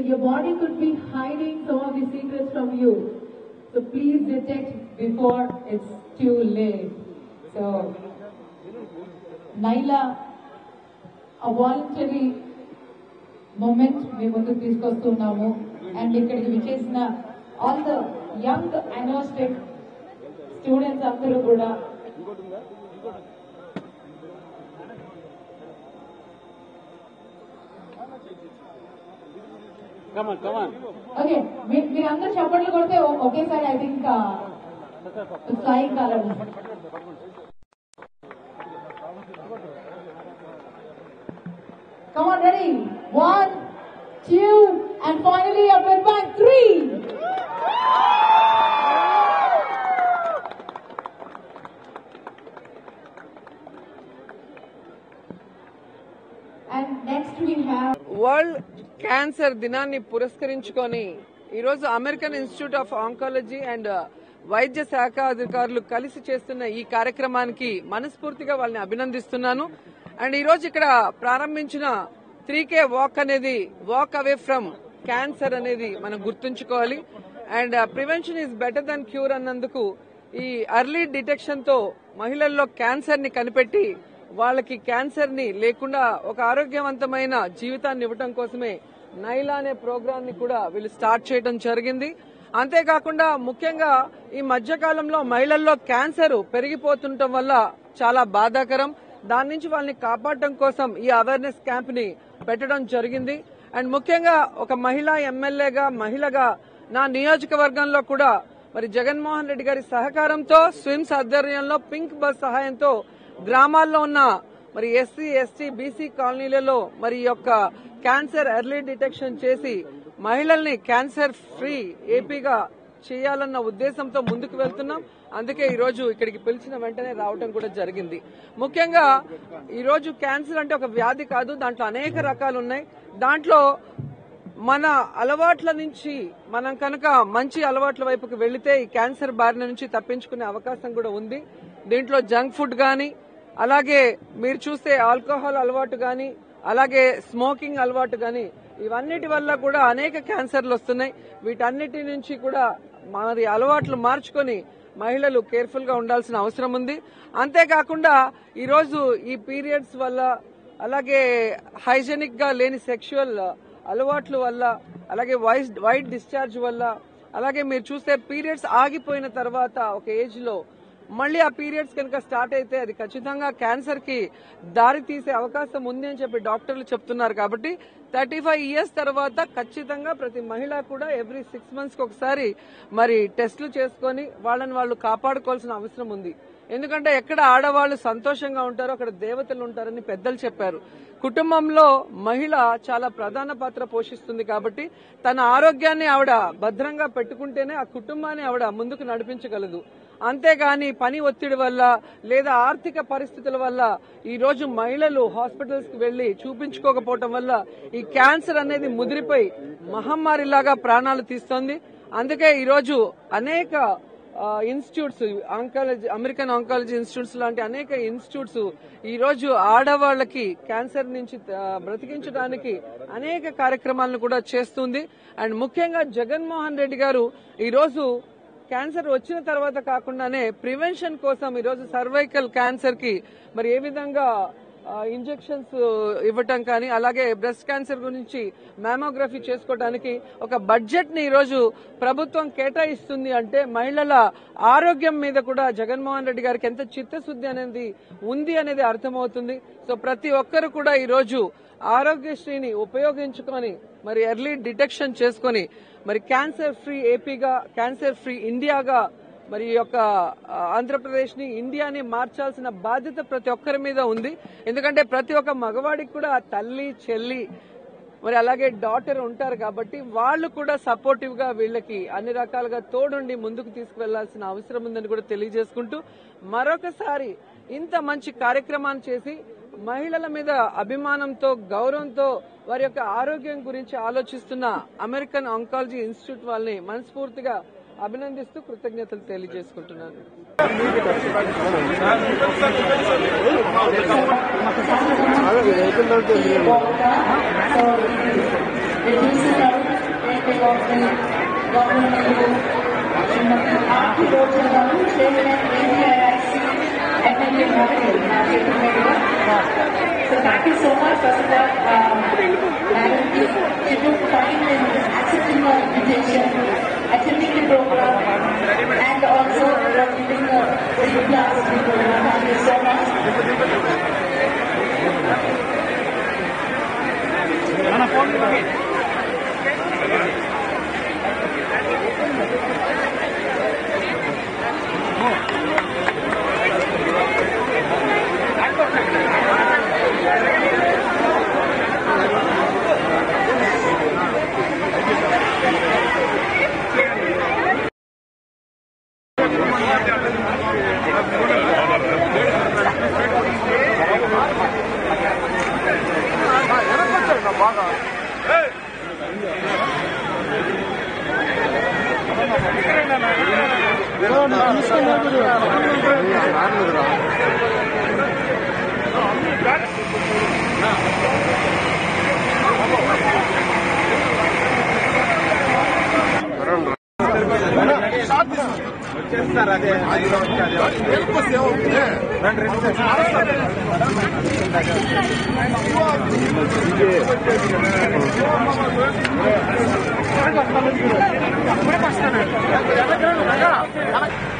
your body could be hiding some of the secrets from you. So please detect before it's too late. So, Naila, a voluntary movement మీ ముందుకు తీసుకొస్తున్నాము and ఇక్కడికి విచ్చేసిన all the young agnostic students అందరూ కూడా Come on, come on. Okay మీరు అందరు చప్పట్లు కొడితే ఒ- ఒకేసారి I think flying colour Come on, ready? One, two, and finally up and back, three. And next we have world cancer దినాన్ని పురస్కరించుకొని ఈరోజు American institute of oncology and వైద్య శాఖ అధికారులు కలిసి చేస్తున్న ఈ కార్యక్రమానికి మనస్ఫూర్తిగా వాళ్ళని అభినందిస్తున్నాను అండ్ ఈరోజు ఇక్కడ ప్రారంభించిన త్రీ కే వాక్ అనేది వాక్ అవే ఫ్రమ్ క్యాన్సర్ అనేది మనం గుర్తుంచుకోవాలి and prevention is better than cure అన్నందుకు ఈ అర్లీ డిటెక్షన్ తో మహిళల్లో క్యాన్సర్ ని కనిపెట్టి వాళ్ళకి క్యాన్సర్ ని లేకుండా ఒక ఆరోగ్యవంతమైన జీవితాన్ని ఇవ్వటం కోసమే నైలా అనే ప్రోగ్రామ్ ని కూడా వీళ్ళు స్టార్ట్ చేయడం జరిగింది అంతేకాకుండా ముఖ్యంగా ఈ మధ్య కాలంలో మహిళల్లో క్యాన్సర్ పెరిగిపోతుండటం వల్ల చాలా బాధాకరం దాని నుంచి వాళ్ళని కాపాడటం కోసం ఈ అవేర్నెస్ క్యాంప్ ని పెట్టడం జరిగింది అండ్ ముఖ్యంగా ఒక మహిళా ఎమ్మెల్యేగా మహిళగా నా నియోజకవర్గంలో కూడా మరి జగన్మోహన్ రెడ్డి గారి సహకారంతో స్విమ్స్ ఆధ్వర్యంలో పింక్ బస్ సహాయంతో గ్రామాల్లో ఉన్న మరి ఎస్సీ ఎస్టీ బీసీ కాలనీలలో మరి ఈ యొక్క క్యాన్సర్ ఎర్లీ డిటెక్షన్ చేసి మహిళల్ని క్యాన్సర్ ఫ్రీ ఏపీగా చేయాలన్న ఉద్దేశంతో ముందుకు వెళ్తున్నాం అందుకే ఈ రోజు ఇక్కడికి పిలిచిన వెంటనే రావడం కూడా జరిగింది ముఖ్యంగా ఈ రోజు క్యాన్సర్ అంటే ఒక వ్యాధి కాదు దాంట్లో అనేక రకాలు ఉన్నాయి దాంట్లో మన అలవాట్ల నుంచి మనం కనుక మంచి అలవాట్ల వైపుకి వెళితే ఈ క్యాన్సర్ బారిన నుంచి తప్పించుకునే అవకాశం కూడా ఉంది దీంట్లో జంక్ ఫుడ్ గాని అలాగే మీరు చూస్తే ఆల్కహాల్ అలవాటు గాని అలాగే స్మోకింగ్ అలవాటు గాని ఇవన్నిటి వల్ల కూడా అనేక క్యాన్సర్లు వస్తున్నాయి వీటన్నిటి నుంచి కూడా మరి అలవాట్లు మార్చుకొని మహిళలు కేర్ఫుల్ గా ఉండాల్సిన అవసరం ఉంది అంతేకాకుండా ఈరోజు ఈ పీరియడ్స్ వల్ల అలాగే హైజెనిక్ గా లేని సెక్షువల్ అలవాట్ల వల్ల అలాగే వైస్ వైట్ డిశ్చార్జ్ వల్ల అలాగే మీరు చూస్తే పీరియడ్స్ ఆగిపోయిన తర్వాత ఒక ఏజ్ లో మళ్ళీ ఆ పీరియడ్స్ కనుక స్టార్ట్ అయితే అది ఖచ్చితంగా క్యాన్సర్ కి దారి తీసే అవకాశం ఉంది అని చెప్పి డాక్టర్లు చెప్తున్నారు కాబట్టి థర్టీ ఫైవ్ ఇయర్స్ తర్వాత ఖచ్చితంగా ప్రతి మహిళ కూడా ఎవ్రీ సిక్స్ మంత్స్ కి ఒకసారి మరి టెస్టులు చేసుకొని వాళ్ళని వాళ్ళు కాపాడుకోవాల్సిన అవసరం ఉంది ఎందుకంటే ఎక్కడ ఆడవాళ్ళు సంతోషంగా ఉంటారో అక్కడ దేవతలు ఉంటారని పెద్దలు చెప్పారు కుటుంబంలో మహిళ చాలా ప్రధాన పాత్ర పోషిస్తుంది కాబట్టి తన ఆరోగ్యాన్ని ఆవిడ భద్రంగా పెట్టుకుంటేనే ఆ కుటుంబాన్ని ఆవిడ ముందుకు నడిపించగలదు అంతేగాని పని ఒత్తిడి వల్ల లేదా ఆర్థిక పరిస్థితుల వల్ల ఈ రోజు మహిళలు హాస్పిటల్స్ కి వెళ్లి చూపించుకోకపోవటం వల్ల ఈ క్యాన్సర్ అనేది ముదిరిపోయి మహమ్మారిలాగా ప్రాణాలు తీస్తోంది అందుకే ఈ రోజు అనేక institutes oncology American oncology institutes లాంటి అనేక ఇన్స్టిట్యూట్స్ ఈ రోజు ఆడవాళ్లకి క్యాన్సర్ నుంచి ఆ, బ్రతికించడానికి అనేక కార్యక్రమాలను కూడా చేస్తుంది అండ్ ముఖ్యంగా జగన్మోహన్ రెడ్డి గారు ఈ రోజు క్యాన్సర్ వచ్చిన తర్వాత కాకుండానే ప్రివెన్షన్ కోసం ఈరోజు సర్వైకల్ క్యాన్సర్ కి మరి ఏ విధంగా ఇంజెక్షన్స్ ఇవ్వటం కానీ అలాగే బ్రెస్ట్ క్యాన్సర్ గురించి మ్యామోగ్రఫీ చేసుకోవడానికి ఒక బడ్జెట్ ని ఈరోజు ప్రభుత్వం కేటాయిస్తుంది అంటే మహిళల ఆరోగ్యం మీద కూడా జగన్మోహన్ రెడ్డి గారికి ఎంత చిత్తశుద్ధి అనేది ఉంది అనేది అర్థమవుతుంది సో ప్రతి ఒక్కరు కూడా ఈరోజు ఆరోగ్యశ్రీని ఉపయోగించుకొని మరి ఎర్లీ డిటెక్షన్ చేసుకొని మరి క్యాన్సర్ ఫ్రీ ఏపీగా క్యాన్సర్ ఫ్రీ ఇండియాగా మరి ఈ యొక్క ఆంధ్రప్రదేశ్ ని ఇండియాని మార్చాల్సిన బాధ్యత ప్రతి ఒక్కరి మీద ఉంది ఎందుకంటే ప్రతి ఒక్క మగవాడికి కూడా తల్లి చెల్లి మరి అలాగే డాటర్ ఉంటారు కాబట్టి వాళ్ళు కూడా సపోర్టివ్ గా వీళ్ళకి అన్ని రకాలుగా తోడుండి ముందుకు తీసుకువెళ్లాల్సిన అవసరం ఉందని కూడా తెలియజేసుకుంటూ మరొకసారి ఇంత మంచి కార్యక్రమాన్ని చేసి మహిళల మీద అభిమానంతో గౌరవంతో వారి యొక్క ఆరోగ్యం గురించి ఆలోచిస్తున్న అమెరికన్ ఆంకాలజీ ఇన్స్టిట్యూట్ వాళ్ళని మనస్ఫూర్తిగా అభినందిస్తూ కృతజ్ఞతలు తెలియజేసుకుంటున్నాను So, reducing birthday of the Governor Srimati Aarti Rocha Garu, Chairman ACIIC, MLA Mountain, Marketing Area. So thank you so much, first of all, um, Madam Ji, she took time in accepting our invitation, attending the program, and also for giving a big class to the program. Thank you so much. Gracias.